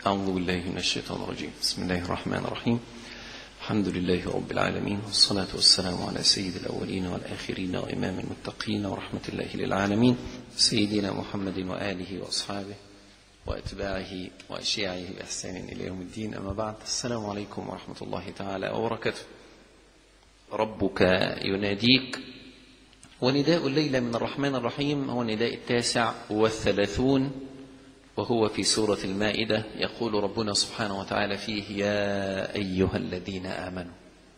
أعوذ بالله من الشيطان الرجيم بسم الله الرحمن الرحيم الحمد لله رب العالمين والصلاة والسلام على سيد الأولين والآخرين وإمام المتقين ورحمة الله للعالمين سيدنا محمد وآله وأصحابه وأتباعه وأشياعه بإحسان إلى يوم الدين أما بعد السلام عليكم ورحمة الله تعالى وبركاته ربك يناديك ونداء الليلة من الرحمن الرحيم هو النداء التاسع والثلاثون وهو في سورة المائدة يقول ربنا سبحانه وتعالى فيه يا أيها الذين آمنوا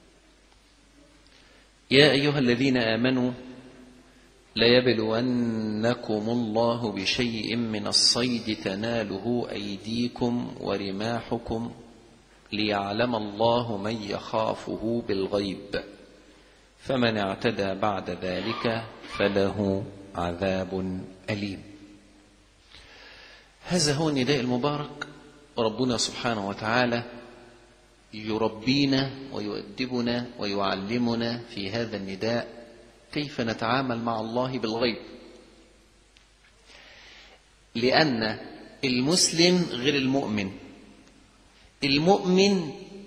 يا أيها الذين آمنوا ليبلونكم الله بشيء من الصيد تناله أيديكم ورماحكم ليعلم الله من يخافه بالغيب فمن اعتدى بعد ذلك فله عذاب أليم هذا هو النداء المبارك ربنا سبحانه وتعالى يربينا ويؤدبنا ويعلمنا في هذا النداء كيف نتعامل مع الله بالغيب لأن المسلم غير المؤمن المؤمن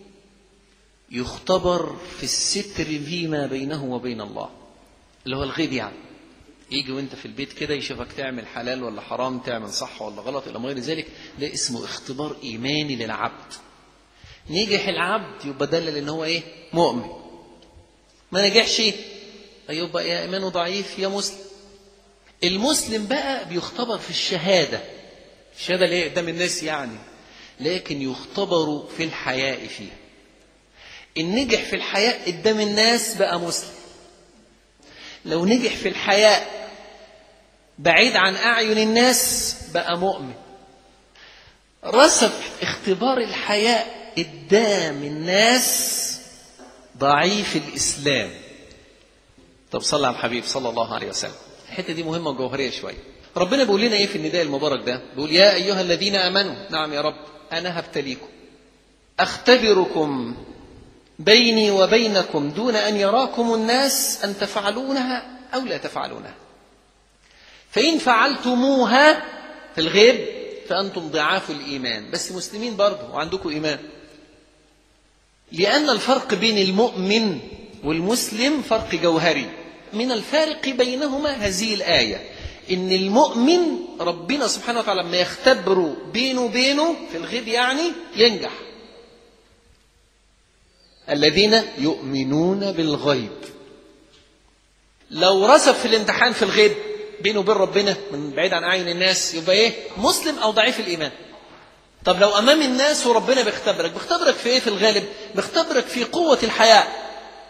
يختبر في الستر فيما بينه وبين الله اللي هو الغيب يعني يجي وانت في البيت كده يشوفك تعمل حلال ولا حرام تعمل صح ولا غلط الى غير ذلك ده اسمه اختبار ايماني للعبد نجح العبد يبقى دلل ان هو ايه مؤمن ما نجحش يبقى يا ايمانه ضعيف يا مسلم المسلم بقى بيختبر في الشهاده الشهاده اللي هي قدام الناس يعني لكن يختبر في الحياء فيها ان نجح في الحياء قدام الناس بقى مسلم لو نجح في الحياء بعيد عن أعين الناس بقى مؤمن رسب اختبار الحياء قدام الناس ضعيف الإسلام طب صلى على الحبيب صلى الله عليه وسلم الحتة دي مهمة وجوهرية شوية ربنا بيقول لنا ايه في النداء المبارك ده بيقول يا أيها الذين آمنوا نعم يا رب أنا هبتليكم أختبركم بيني وبينكم دون أن يراكم الناس أن تفعلونها أو لا تفعلونها فإن فعلتموها في الغيب فأنتم ضعاف الإيمان بس مسلمين برضه وعندكم إيمان لأن الفرق بين المؤمن والمسلم فرق جوهري من الفارق بينهما هذه الآية إن المؤمن ربنا سبحانه وتعالى لما يختبره بينه وبينه في الغيب يعني ينجح الذين يؤمنون بالغيب لو رسب في الامتحان في الغيب بينه وبين ربنا من بعيد عن أعين الناس يبقى إيه مسلم أو ضعيف الإيمان طب لو أمام الناس وربنا بيختبرك بيختبرك في إيه في الغالب بيختبرك في قوة الحياء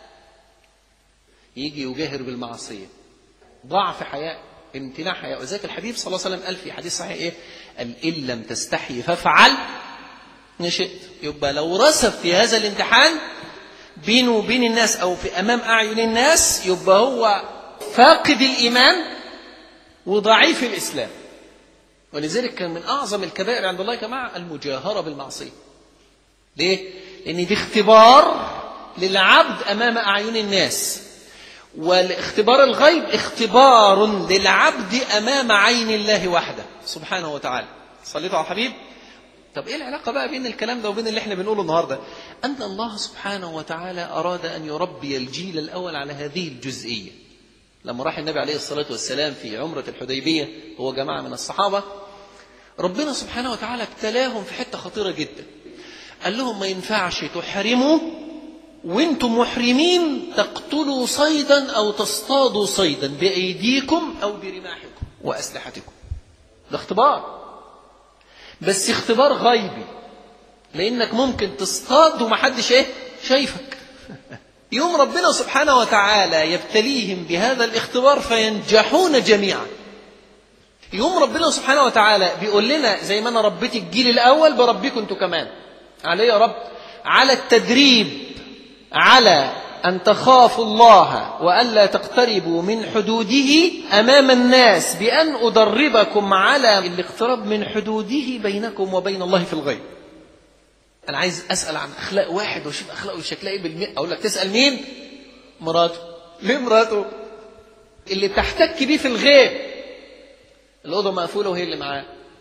يجي يجاهر بالمعصية ضعف حياء امتناع حياء وذلك الحبيب صلى الله عليه وسلم قال في حديث صحيح إيه قال إن لم تستحي فافعل إن شئت يبقى لو رسب في هذا الامتحان بينه وبين الناس أو في أمام أعين الناس يبقى هو فاقد الإيمان وضعيف الإسلام ولذلك كان من أعظم الكبائر عند الله يا جماعة المجاهرة بالمعصية ليه؟ لأن دي اختبار للعبد أمام أعين الناس والاختبار الغيب اختبار للعبد أمام عين الله وحده سبحانه وتعالى صليتوا على الحبيب طب ايه العلاقه بقى بين الكلام ده وبين اللي احنا بنقوله النهارده ان الله سبحانه وتعالى اراد ان يربي الجيل الاول على هذه الجزئيه لما راح النبي عليه الصلاه والسلام في عمره الحديبيه هو جماعه من الصحابه ربنا سبحانه وتعالى ابتلاهم في حته خطيره جدا قال لهم ما ينفعش تحرموا وانتم محرمين تقتلوا صيدا او تصطادوا صيدا بايديكم او برماحكم واسلحتكم ده اختبار بس اختبار غيبي لانك ممكن تصطاد ومحدش ايه شايفك يوم ربنا سبحانه وتعالى يبتليهم بهذا الاختبار فينجحون جميعا يوم ربنا سبحانه وتعالى بيقول لنا زي ما انا ربيت الجيل الاول بربيكم انتوا كمان عليه يا رب على التدريب على أن تخافوا الله وألا تقتربوا من حدوده أمام الناس بأن أدربكم على الاقتراب من حدوده بينكم وبين الله في الغيب أنا عايز أسأل عن أخلاق واحد وأشوف أخلاقه شكلها إيه بالمئة أقول لك تسأل مين؟ مراته ليه مراته؟ اللي تحتك بيه في الغيب الأوضة مقفولة وهي اللي معاه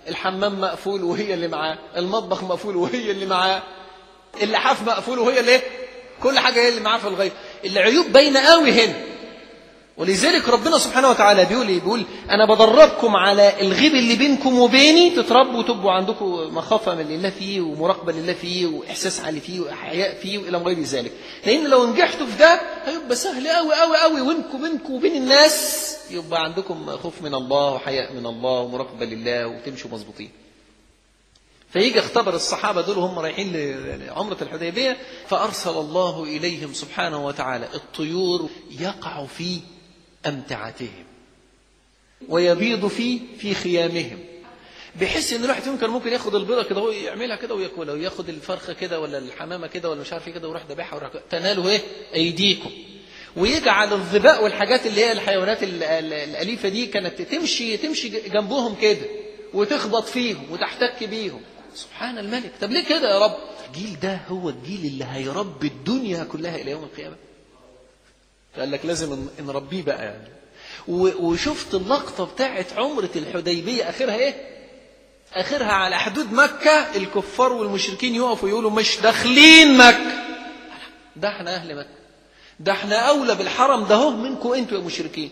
الحمام مقفول وهي اللي معاه المطبخ مقفول وهي اللي معاه اللحاف مقفول وهي اللي كل حاجة هي اللي معاه في الغيب العيوب باينة قوي هنا ولذلك ربنا سبحانه وتعالى بيقول ايه بيقول انا بدربكم على الغيب اللي بينكم وبيني تتربوا وتبقوا عندكم مخافه من الله فيه ومراقبه لله فيه واحساس عالي فيه وحياء فيه والى غير ذلك لان لو نجحتوا في ده هيبقى سهل قوي قوي قوي وينكم بينكم وبين الناس يبقى عندكم خوف من الله وحياء من الله ومراقبه لله وتمشوا مظبوطين فيجي اختبر الصحابة دول وهم رايحين لعمرة الحديبية فأرسل الله إليهم سبحانه وتعالى الطيور يقع في أمتعتهم ويبيض في في خيامهم بحيث ان الواحد فيهم كان ممكن ياخد البيضه كده هو يعملها كده وياكلها وياخد الفرخه كده ولا الحمامه كده ولا مش عارف ايه كده ويروح ذابحها ويروح تنالوا ايه ايديكم ويجعل الظباء والحاجات اللي هي الحيوانات الاليفه دي كانت تمشي تمشي جنبهم كده وتخبط فيهم وتحتك بيهم سبحان الملك طب ليه كده يا رب الجيل ده هو الجيل اللي هيربي الدنيا كلها الى يوم القيامه قال لك لازم نربيه بقى يعني وشفت اللقطة بتاعت عمرة الحديبية آخرها إيه؟ آخرها على حدود مكة الكفار والمشركين يقفوا يقولوا مش داخلين مكة ده احنا أهل مكة ده احنا أولى بالحرم ده هو منكم أنتوا يا مشركين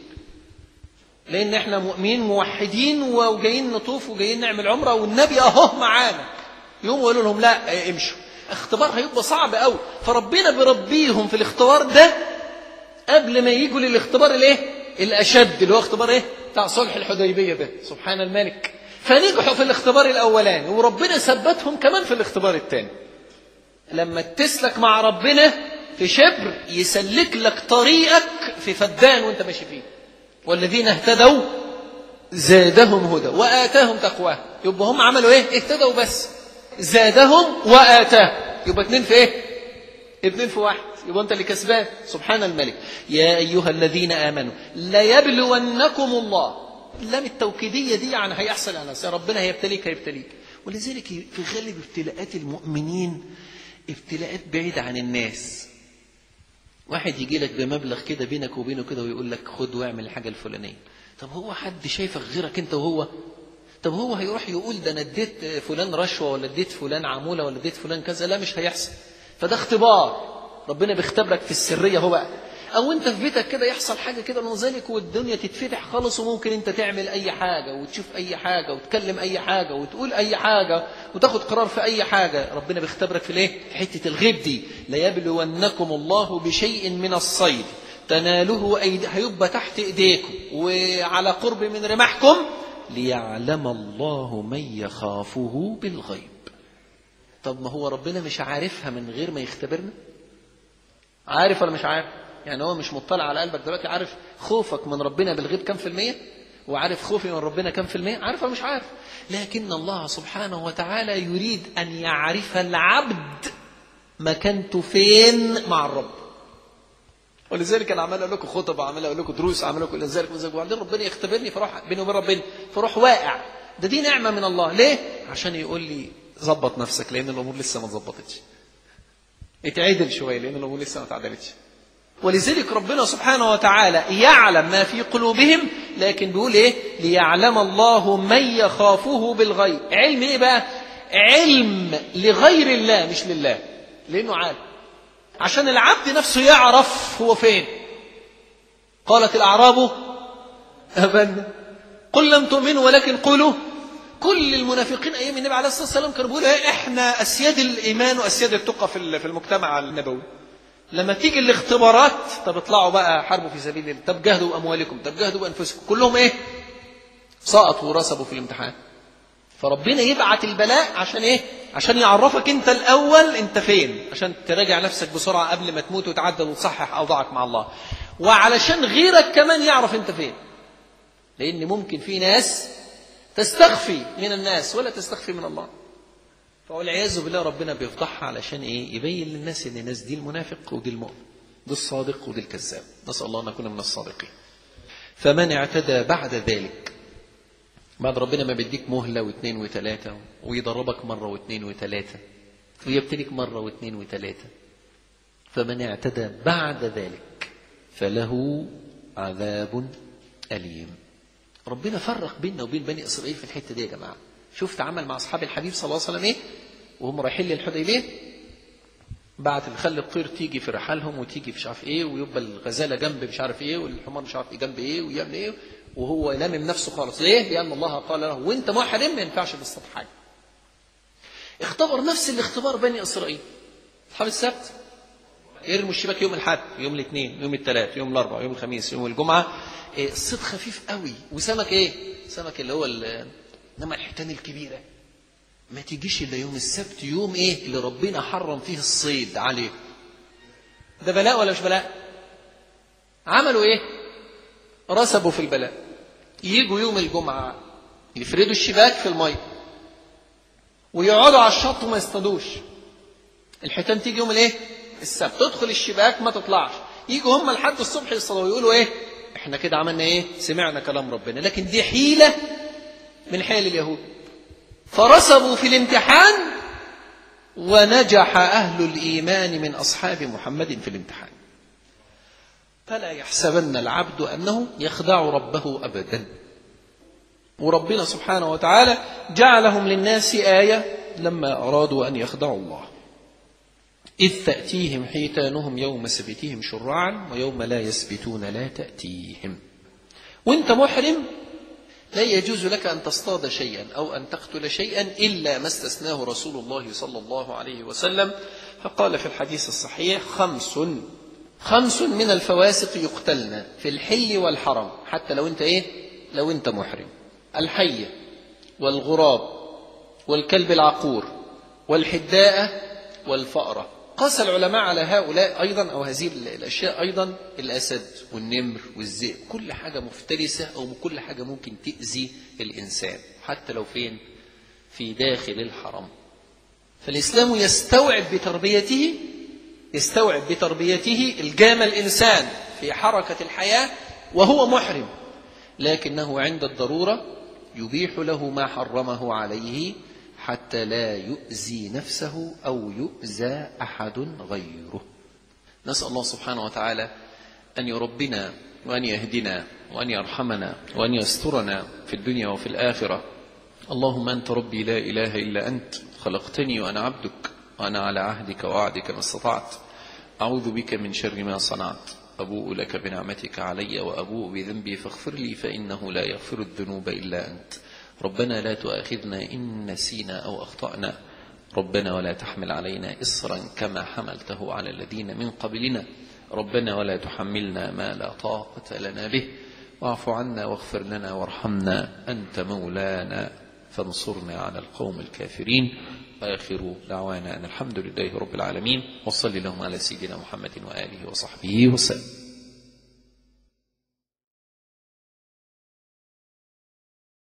لأن احنا مؤمنين موحدين وجايين نطوف وجايين نعمل عمرة والنبي أهو معانا يوم يقولوا لهم لا امشوا اختبار هيبقى صعب قوي فربنا بيربيهم في الاختبار ده قبل ما يجوا للاختبار الايه الاشد اللي هو اختبار ايه بتاع صلح الحديبيه ده سبحان الملك فنجحوا في الاختبار الاولاني وربنا ثبتهم كمان في الاختبار الثاني لما تسلك مع ربنا في شبر يسلك لك طريقك في فدان وانت ماشي فيه والذين اهتدوا زادهم هدى واتاهم تقواه يبقى هم عملوا ايه اهتدوا بس زادهم واتاه يبقى اتنين في ايه اتنين في واحد يبقى انت اللي كسبان سبحان الملك يا ايها الذين امنوا ليبلونكم الله اللام التوكيديه دي يعني هيحصل على نفسه ربنا هيبتليك هيبتليك ولذلك في غالب ابتلاءات المؤمنين ابتلاءات بعيده عن الناس واحد يجي لك بمبلغ كده بينك وبينه كده ويقول لك خد واعمل الحاجه الفلانيه طب هو حد شايفك غيرك انت وهو طب هو هيروح يقول ده انا اديت فلان رشوه ولا اديت فلان عموله ولا اديت فلان كذا لا مش هيحصل فده اختبار ربنا بيختبرك في السريه هو بقى او انت في بيتك كده يحصل حاجه كده من ذلك والدنيا تتفتح خالص وممكن انت تعمل اي حاجه وتشوف اي حاجه وتكلم اي حاجه وتقول اي حاجه وتاخد قرار في اي حاجه ربنا بيختبرك في الايه في حته الغيب دي ليبلونكم الله بشيء من الصيد تناله أيدي هيبقى تحت ايديكم وعلى قرب من رماحكم ليعلم الله من يخافه بالغيب طب ما هو ربنا مش عارفها من غير ما يختبرنا عارف ولا مش عارف يعني هو مش مطلع على قلبك دلوقتي عارف خوفك من ربنا بالغيب كم في المية وعارف خوفي من ربنا كم في المية عارف ولا مش عارف لكن الله سبحانه وتعالى يريد أن يعرف العبد مكانته فين مع الرب ولذلك انا عمال اقول لكم خطب عمال اقول لكم دروس عمال اقول لكم ذلك وبعدين ربنا يختبرني فاروح بيني وبين ربنا فاروح واقع ده دي نعمه من الله ليه عشان يقول لي ظبط نفسك لان الامور لسه ما اتظبطتش اتعدل شويه لان الامور لسه ما اتعدلتش ولذلك ربنا سبحانه وتعالى يعلم ما في قلوبهم لكن بيقول ايه ليعلم الله من يخافه بالغيب علم ايه بقى علم لغير الله مش لله لانه عالم عشان العبد نفسه يعرف هو فين قالت الاعراب ابنا قل لم تؤمنوا ولكن قولوا كل المنافقين ايام النبي عليه الصلاه والسلام كانوا بيقولوا ايه احنا اسياد الايمان واسياد التقى في في المجتمع النبوي لما تيجي الاختبارات طب اطلعوا بقى حاربوا في سبيل الله طب جاهدوا باموالكم طب جاهدوا بانفسكم كلهم ايه سقطوا ورسبوا في الامتحان فربنا يبعت البلاء عشان ايه عشان يعرفك انت الاول انت فين عشان تراجع نفسك بسرعه قبل ما تموت وتعدل وتصحح اوضاعك مع الله وعلشان غيرك كمان يعرف انت فين لان ممكن في ناس تستخفي من الناس ولا تستخفي من الله فوالعياذ بالله ربنا بيفضحها علشان ايه يبين للناس ان الناس دي المنافق ودي المؤمن ده الصادق ودي الكذاب نسال الله ان نكون من الصادقين فمن اعتدى بعد ذلك بعد ربنا ما بيديك مهلة واثنين وثلاثة ويضربك مرة واثنين وثلاثة ويبتليك مرة واثنين وثلاثة فمن اعتدى بعد ذلك فله عذاب أليم ربنا فرق بيننا وبين بني إسرائيل في الحتة دي يا جماعة شفت عمل مع أصحاب الحبيب صلى الله عليه وسلم إيه وهم رايحين للحديبية بعت الخل الطير تيجي في رحالهم وتيجي مش عارف ايه ويبقى الغزاله جنب مش عارف ايه والحمار مش عارف ايه جنب ايه ويعمل ايه وهو لامم نفسه خالص ليه؟ لان الله قال له وانت محرم ما ينفعش تصطاد حاجه. اختبر نفس الاختبار بني اسرائيل. اصحاب السبت يرموا الشباك يوم الاحد يوم الاثنين يوم الثلاث يوم الاربعاء يوم الخميس يوم الجمعه إيه الصيد خفيف قوي وسمك ايه؟ سمك اللي هو انما الحيتان الكبيره ما تيجيش الا يوم السبت يوم ايه اللي ربنا حرم فيه الصيد عليه ده بلاء ولا مش بلاء عملوا ايه رسبوا في البلاء يجوا يوم الجمعة يفردوا الشباك في المية ويقعدوا على الشط وما يصطادوش الحيتان تيجي يوم الايه السبت تدخل الشباك ما تطلعش يجوا هم لحد الصبح يصطادوا ويقولوا ايه احنا كده عملنا ايه سمعنا كلام ربنا لكن دي حيلة من حيل اليهود فرسبوا في الامتحان ونجح أهل الإيمان من أصحاب محمد في الامتحان فلا يحسبن العبد أنه يخدع ربه أبدا وربنا سبحانه وتعالى جعلهم للناس آية لما أرادوا أن يخدعوا الله إذ تأتيهم حيتانهم يوم سبتهم شرعا ويوم لا يسبتون لا تأتيهم وانت محرم لا يجوز لك أن تصطاد شيئا أو أن تقتل شيئا إلا ما استثناه رسول الله صلى الله عليه وسلم فقال في الحديث الصحيح خمس خمس من الفواسق يقتلن في الحل والحرم حتى لو أنت إيه لو أنت محرم الحية والغراب والكلب العقور والحداءة والفأرة قاس العلماء على هؤلاء أيضا أو هذه الأشياء أيضا الأسد والنمر والذئب كل حاجة مفترسة أو كل حاجة ممكن تأذي الإنسان حتى لو فين في داخل الحرم فالإسلام يستوعب بتربيته يستوعب بتربيته الجام الإنسان في حركة الحياة وهو محرم لكنه عند الضرورة يبيح له ما حرمه عليه حتى لا يؤذي نفسه أو يؤذى أحد غيره نسأل الله سبحانه وتعالى أن يربنا وأن يهدنا وأن يرحمنا وأن يسترنا في الدنيا وفي الآخرة اللهم أنت ربي لا إله إلا أنت خلقتني وأنا عبدك وأنا على عهدك ووعدك ما استطعت أعوذ بك من شر ما صنعت أبوء لك بنعمتك علي وأبوء بذنبي فاغفر لي فإنه لا يغفر الذنوب إلا أنت ربنا لا تؤاخذنا إن نسينا أو أخطأنا ربنا ولا تحمل علينا إصرا كما حملته على الذين من قبلنا ربنا ولا تحملنا ما لا طاقة لنا به واعف عنا واغفر لنا وارحمنا أنت مولانا فانصرنا على القوم الكافرين آخر دعوانا أن الحمد لله رب العالمين وصلي اللهم على سيدنا محمد وآله وصحبه وسلم